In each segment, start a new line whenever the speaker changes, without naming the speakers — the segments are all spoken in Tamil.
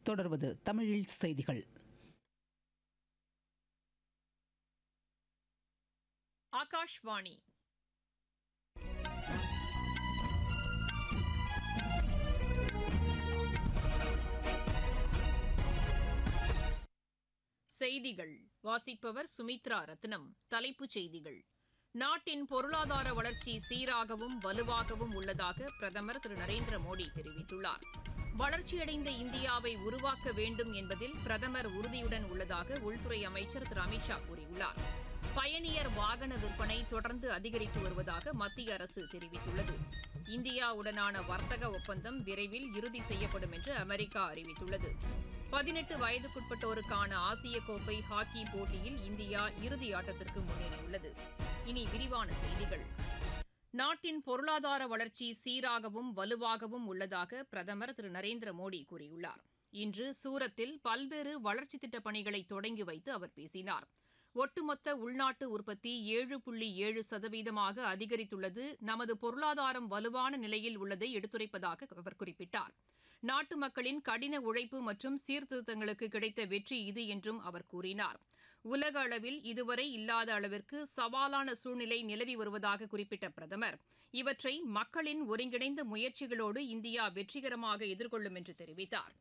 தொடர்வது தமிழில் செய்திகள்
ஆகாஷ்வாணி செய்திகள் வாசிப்பவர் சுமித்ரா ரத்னம் தலைப்புச் செய்திகள் நாட்டின் பொருளாதார வளர்ச்சி சீராகவும் வலுவாகவும் உள்ளதாக பிரதமர் திரு நரேந்திர மோடி தெரிவித்துள்ளார் வளர்ச்சியடைந்த இந்தியாவை உருவாக்க வேண்டும் என்பதில் பிரதமர் உறுதியுடன் உள்ளதாக உள்துறை அமைச்சர் திரு அமித்ஷா கூறியுள்ளார் பயணியர் வாகன விற்பனை தொடர்ந்து அதிகரித்து வருவதாக மத்திய அரசு தெரிவித்துள்ளது இந்தியாவுடனான வர்த்தக ஒப்பந்தம் விரைவில் இறுதி செய்யப்படும் என்று அமெரிக்கா அறிவித்துள்ளது பதினெட்டு வயதுக்குட்பட்டோருக்கான ஆசிய கோப்பை ஹாக்கி போட்டியில் இந்தியா இறுதி ஆட்டத்திற்கு முன்னேறியுள்ளது இனி விரிவான செய்திகள் நாட்டின் பொருளாதார வளர்ச்சி சீராகவும் வலுவாகவும் உள்ளதாக பிரதமர் திரு நரேந்திர மோடி கூறியுள்ளார் இன்று சூரத்தில் பல்வேறு வளர்ச்சித் திட்டப் பணிகளை தொடங்கி வைத்து அவர் பேசினார் ஒட்டுமொத்த உள்நாட்டு உற்பத்தி ஏழு புள்ளி ஏழு சதவீதமாக அதிகரித்துள்ளது நமது பொருளாதாரம் வலுவான நிலையில் உள்ளதை எடுத்துரைப்பதாக அவர் குறிப்பிட்டார் நாட்டு மக்களின் கடின உழைப்பு மற்றும் சீர்திருத்தங்களுக்கு கிடைத்த வெற்றி இது என்றும் அவர் கூறினார் உலக அளவில் இதுவரை இல்லாத அளவிற்கு சவாலான சூழ்நிலை நிலவி வருவதாக குறிப்பிட்ட பிரதமர் இவற்றை மக்களின் ஒருங்கிணைந்த முயற்சிகளோடு இந்தியா வெற்றிகரமாக எதிர்கொள்ளும் என்று தெரிவித்தார்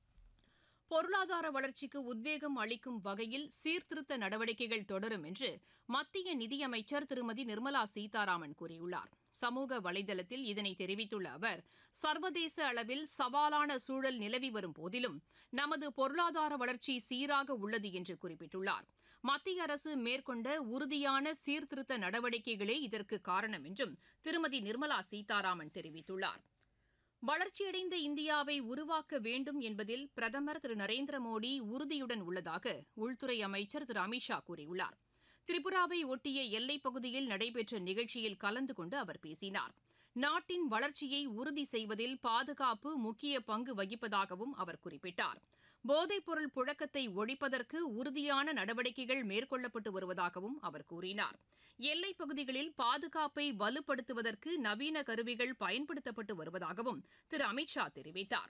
பொருளாதார வளர்ச்சிக்கு உத்வேகம் அளிக்கும் வகையில் சீர்திருத்த நடவடிக்கைகள் தொடரும் என்று மத்திய நிதியமைச்சர் திருமதி நிர்மலா சீதாராமன் கூறியுள்ளார் சமூக வலைதளத்தில் இதனை தெரிவித்துள்ள அவர் சர்வதேச அளவில் சவாலான சூழல் நிலவி வரும் போதிலும் நமது பொருளாதார வளர்ச்சி சீராக உள்ளது என்று குறிப்பிட்டுள்ளார் மத்திய அரசு மேற்கொண்ட உறுதியான சீர்திருத்த நடவடிக்கைகளே இதற்கு காரணம் என்றும் திருமதி நிர்மலா சீதாராமன் தெரிவித்துள்ளார் வளர்ச்சியடைந்த இந்தியாவை உருவாக்க வேண்டும் என்பதில் பிரதமர் திரு நரேந்திர மோடி உறுதியுடன் உள்ளதாக உள்துறை அமைச்சர் திரு அமித்ஷா கூறியுள்ளார் திரிபுராவை ஒட்டிய எல்லைப் பகுதியில் நடைபெற்ற நிகழ்ச்சியில் கலந்து கொண்டு அவர் பேசினார் நாட்டின் வளர்ச்சியை உறுதி செய்வதில் பாதுகாப்பு முக்கிய பங்கு வகிப்பதாகவும் அவர் குறிப்பிட்டார் போதைப்பொருள் புழக்கத்தை ஒழிப்பதற்கு உறுதியான நடவடிக்கைகள் மேற்கொள்ளப்பட்டு வருவதாகவும் அவர் கூறினார் எல்லைப் பகுதிகளில் பாதுகாப்பை வலுப்படுத்துவதற்கு நவீன கருவிகள் பயன்படுத்தப்பட்டு வருவதாகவும் திரு அமித்ஷா தெரிவித்தார்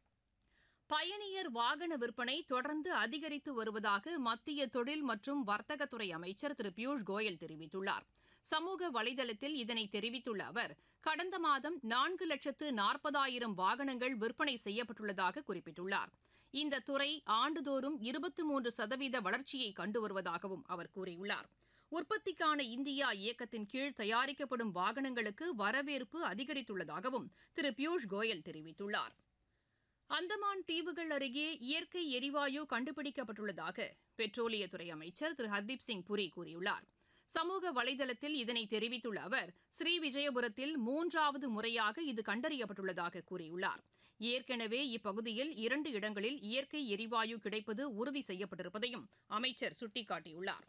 பயணியர் வாகன விற்பனை தொடர்ந்து அதிகரித்து வருவதாக மத்திய தொழில் மற்றும் வர்த்தகத்துறை அமைச்சர் திரு பியூஷ் கோயல் தெரிவித்துள்ளார் சமூக வலைதளத்தில் இதனை தெரிவித்துள்ள அவர் கடந்த மாதம் நான்கு லட்சத்து நாற்பதாயிரம் வாகனங்கள் விற்பனை செய்யப்பட்டுள்ளதாக குறிப்பிட்டுள்ளார் இந்த துறை ஆண்டுதோறும் இருபத்தி மூன்று சதவீத வளர்ச்சியை கண்டு வருவதாகவும் அவர் கூறியுள்ளார் உற்பத்திக்கான இந்தியா இயக்கத்தின் கீழ் தயாரிக்கப்படும் வாகனங்களுக்கு வரவேற்பு அதிகரித்துள்ளதாகவும் திரு பியூஷ் கோயல் தெரிவித்துள்ளார் அந்தமான் தீவுகள் அருகே இயற்கை எரிவாயு கண்டுபிடிக்கப்பட்டுள்ளதாக பெட்ரோலியத்துறை அமைச்சர் திரு ஹர்தீப் சிங் புரி கூறியுள்ளார் சமூக வலைதளத்தில் இதனை தெரிவித்துள்ள அவர் ஸ்ரீவிஜயபுரத்தில் மூன்றாவது முறையாக இது கண்டறியப்பட்டுள்ளதாக கூறியுள்ளார் ஏற்கனவே இப்பகுதியில் இரண்டு இடங்களில் இயற்கை எரிவாயு கிடைப்பது உறுதி செய்யப்பட்டிருப்பதையும் அமைச்சர் சுட்டிக்காட்டியுள்ளார்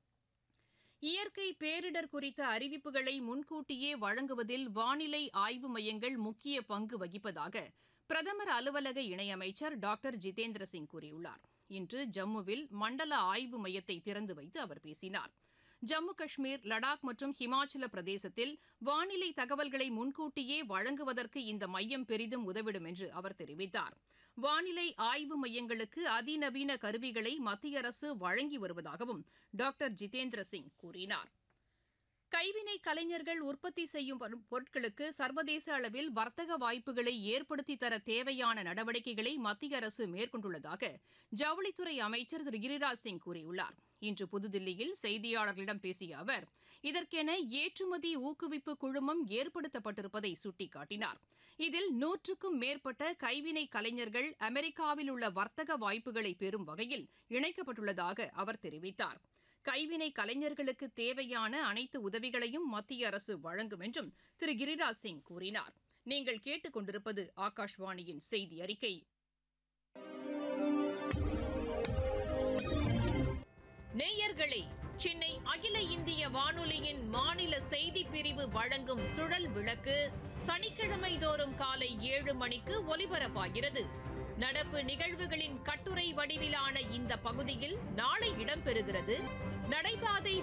இயற்கை பேரிடர் குறித்த அறிவிப்புகளை முன்கூட்டியே வழங்குவதில் வானிலை ஆய்வு மையங்கள் முக்கிய பங்கு வகிப்பதாக பிரதமர் அலுவலக இணையமைச்சர் டாக்டர் ஜிதேந்திர சிங் கூறியுள்ளார் இன்று ஜம்முவில் மண்டல ஆய்வு மையத்தை திறந்து வைத்து அவர் பேசினார் ஜம்மு காஷ்மீர் லடாக் மற்றும் ஹிமாச்சல பிரதேசத்தில் வானிலை தகவல்களை முன்கூட்டியே வழங்குவதற்கு இந்த மையம் பெரிதும் உதவிடும் என்று அவர் தெரிவித்தார் வானிலை ஆய்வு மையங்களுக்கு அதிநவீன கருவிகளை மத்திய அரசு வழங்கி வருவதாகவும் டாக்டர் ஜிதேந்திர சிங் கூறினார் கைவினை கலைஞர்கள் உற்பத்தி செய்யும் பொருட்களுக்கு சர்வதேச அளவில் வர்த்தக வாய்ப்புகளை ஏற்படுத்தி தர தேவையான நடவடிக்கைகளை மத்திய அரசு மேற்கொண்டுள்ளதாக ஜவுளித்துறை அமைச்சர் திரு கிரிராஜ் சிங் கூறியுள்ளார் இன்று புதுதில்லியில் செய்தியாளர்களிடம் பேசிய அவர் இதற்கென ஏற்றுமதி ஊக்குவிப்பு குழுமம் ஏற்படுத்தப்பட்டிருப்பதை சுட்டிக்காட்டினார் இதில் நூற்றுக்கும் மேற்பட்ட கைவினை கலைஞர்கள் அமெரிக்காவில் உள்ள வர்த்தக வாய்ப்புகளை பெறும் வகையில் இணைக்கப்பட்டுள்ளதாக அவர் தெரிவித்தார் கைவினை கலைஞர்களுக்கு தேவையான அனைத்து உதவிகளையும் மத்திய அரசு வழங்கும் என்றும் திரு கிரிராஜ் சிங் கூறினார் நீங்கள் கேட்டுக்கொண்டிருப்பது ஆகாஷ்வாணியின் செய்தி அறிக்கை நேயர்களே சென்னை அகில இந்திய வானொலியின் மாநில செய்தி பிரிவு வழங்கும் சுழல் விளக்கு சனிக்கிழமை தோறும் காலை ஏழு மணிக்கு ஒலிபரப்பாகிறது நடப்பு நிகழ்வுகளின் கட்டுரை வடிவிலான இந்த பகுதியில் நாளை இடம்பெறுகிறது நடைபாதை